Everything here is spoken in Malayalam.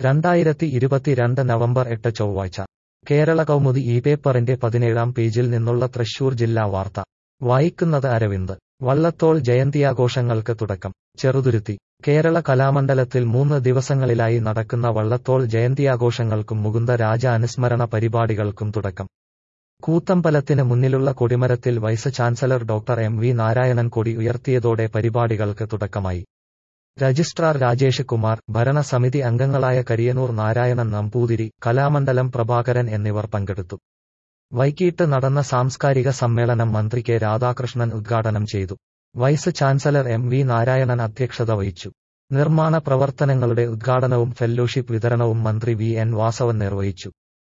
രണ്ടായിരത്തി ഇരുപത്തിരണ്ട് നവംബർ എട്ട് ചൊവ്വാഴ്ച കേരള കൗമുദി ഈ പേപ്പറിന്റെ പതിനേഴാം പേജിൽ നിന്നുള്ള തൃശൂർ ജില്ലാ വാർത്ത വായിക്കുന്നത് അരവിന്ദ് വള്ളത്തോൾ ജയന്തിയാഘോഷങ്ങൾക്ക് തുടക്കം ചെറുതുരുത്തി കേരള കലാമണ്ഡലത്തിൽ മൂന്ന് ദിവസങ്ങളിലായി നടക്കുന്ന വള്ളത്തോൾ ജയന്തിയാഘോഷങ്ങൾക്കും മുകുന്ദ രാജ അനുസ്മരണ പരിപാടികൾക്കും തുടക്കം കൂത്തമ്പലത്തിന് മുന്നിലുള്ള കൊടിമരത്തിൽ vice chancellor doctor M V Narayanan കൊടി ഉയർത്തിയതോടെ പരിപാടികൾക്ക് തുടക്കമായി രജിസ്ട്രാർ രാജേഷ് കുമാർ ഭരണസമിതി അംഗങ്ങളായ കരിയനൂർ നാരായണൻ നമ്പൂതിരി കലാമണ്ഡലം പ്രഭാകരൻ എന്നിവർ പങ്കെടുത്തു വൈകിട്ട് നടന്ന സാംസ്കാരിക സമ്മേളനം മന്ത്രി കെ രാധാകൃഷ്ണൻ ഉദ്ഘാടനം ചെയ്തു vice chancellor M V Narayanan അധ്യക്ഷത വഹിച്ചു നിർമ്മാണ പ്രവർത്തനങ്ങളുടെ ഉദ്ഘാടനവും ഫെല്ലോഷിപ്പ് വിതരണവും മന്ത്രി വി എൻ വാസവൻ നിർവഹിച്ചു